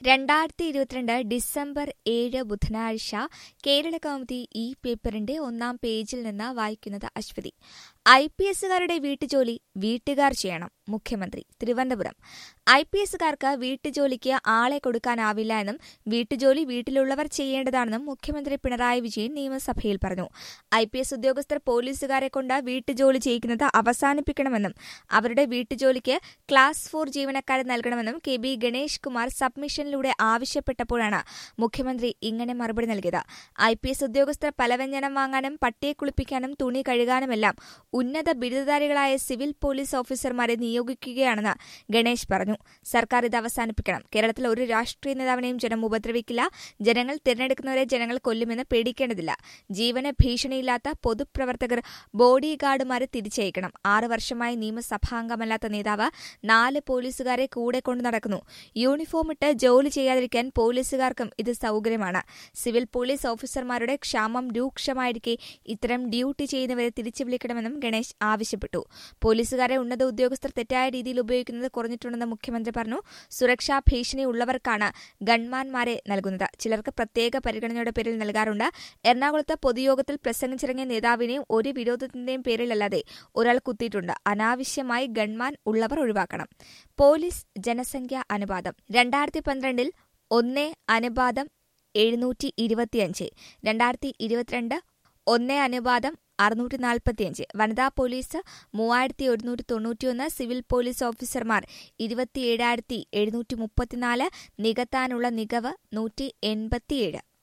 രണ്ടായിരത്തി ഇരുപത്തിരണ്ട് ഡിസംബർ ഏഴ് ബുധനാഴ്ച കേരള കൗമുദി ഈ പേപ്പറിന്റെ ഒന്നാം പേജിൽ നിന്ന് വായിക്കുന്നത് അശ്വതി ഐ പി എസുകാരുടെ വീട്ടുജോലി വീട്ടുകാർ ചെയ്യണം മുഖ്യമന്ത്രി തിരുവനന്തപുരം ഐ പി എസുകാർക്ക് വീട്ടുജോലിക്ക് ആളെ കൊടുക്കാനാവില്ല എന്നും വീട്ടുജോലി വീട്ടിലുള്ളവർ ചെയ്യേണ്ടതാണെന്നും മുഖ്യമന്ത്രി പിണറായി വിജയൻ നിയമസഭയിൽ പറഞ്ഞു ഐ പി എസ് ഉദ്യോഗസ്ഥർ പോലീസുകാരെ കൊണ്ട് വീട്ടുജോലി ചെയ്യിക്കുന്നത് അവസാനിപ്പിക്കണമെന്നും അവരുടെ വീട്ടുജോലിക്ക് ക്ലാസ് ഫോർ ജീവനക്കാരെ നൽകണമെന്നും കെ ബി ഗണേഷ് കുമാർ സബ്മിഷനിലൂടെ ആവശ്യപ്പെട്ടപ്പോഴാണ് മുഖ്യമന്ത്രി ഇങ്ങനെ മറുപടി നൽകിയത് ഐ പി എസ് ഉദ്യോഗസ്ഥർ പലവ്യഞ്ജനം വാങ്ങാനും പട്ടിയെ കുളിപ്പിക്കാനും തുണി കഴുകാനുമെല്ലാം ഉന്നത ബിരുദധാരികളായ സിവിൽ പോലീസ് ഓഫീസർമാരെ നിയോഗിക്കുകയാണെന്ന് ഗണേഷ് പറഞ്ഞു സർക്കാർ ഇത് അവസാനിപ്പിക്കണം കേരളത്തിൽ ഒരു രാഷ്ട്രീയ നേതാവിനെയും ജനം ഉപദ്രവിക്കില്ല ജനങ്ങൾ തിരഞ്ഞെടുക്കുന്നവരെ ജനങ്ങൾ കൊല്ലുമെന്ന് പേടിക്കേണ്ടതില്ല ജീവന് ഭീഷണിയില്ലാത്ത പൊതുപ്രവർത്തകർ ബോഡി ഗാർഡുമാരെ തിരിച്ചയക്കണം ആറ് വർഷമായി നിയമസഭാംഗമല്ലാത്ത നേതാവ് നാല് പോലീസുകാരെ കൂടെ കൊണ്ടു നടക്കുന്നു യൂണിഫോം ഇട്ട് ജോലി ചെയ്യാതിരിക്കാൻ പോലീസുകാർക്കും ഇത് സൌകര്യമാണ് സിവിൽ പോലീസ് ഓഫീസർമാരുടെ ക്ഷാമം രൂക്ഷമായിരിക്കെ ഇത്തരം ഡ്യൂട്ടി ചെയ്യുന്നവരെ തിരിച്ചു വിളിക്കണമെന്നും ഗണേശ് ആവശ്യപ്പെട്ടു പോലീസുകാരെ ഉന്നത ഉദ്യോഗസ്ഥർ തെറ്റായ രീതിയിൽ ഉപയോഗിക്കുന്നത് കുറഞ്ഞിട്ടുണ്ടെന്ന് മുഖ്യമന്ത്രി പറഞ്ഞു സുരക്ഷാ ഭീഷണി ഉള്ളവർക്കാണ് ഗൺമാൻമാരെ നൽകുന്നത് ചിലർക്ക് പ്രത്യേക പരിഗണനയുടെ പേരിൽ നൽകാറുണ്ട് എറണാകുളത്ത് പൊതുയോഗത്തിൽ പ്രസംഗിച്ചിറങ്ങിയ നേതാവിനെ ഒരു വിരോധത്തിന്റെയും പേരിലല്ലാതെ ഒരാൾ കുത്തിയിട്ടുണ്ട് അനാവശ്യമായി ഗൺമാൻ ഉള്ളവർ ഒഴിവാക്കണം പോലീസ് ജനസംഖ്യാ അനുപാതം രണ്ടായിരത്തി പന്ത്രണ്ടിൽ ഒന്ന് അനുപാതം എഴുന്നൂറ്റി ഇരുപത്തിയഞ്ച് രണ്ടായിരത്തി ഇരുപത്തിരണ്ട് ഒന്ന് അനുപാതം അറുന്നൂറ്റി നാൽപ്പത്തിയഞ്ച് വനിതാ പോലീസ് മൂവായിരത്തി ഒരുന്നൂറ്റി തൊണ്ണൂറ്റിയൊന്ന് സിവിൽ പോലീസ് ഓഫീസർമാർ ഇരുപത്തിയേഴായിരത്തി എഴുന്നൂറ്റി മുപ്പത്തിനാല് നികത്താനുള്ള നികവ് നൂറ്റി എൺപത്തിയേഴ്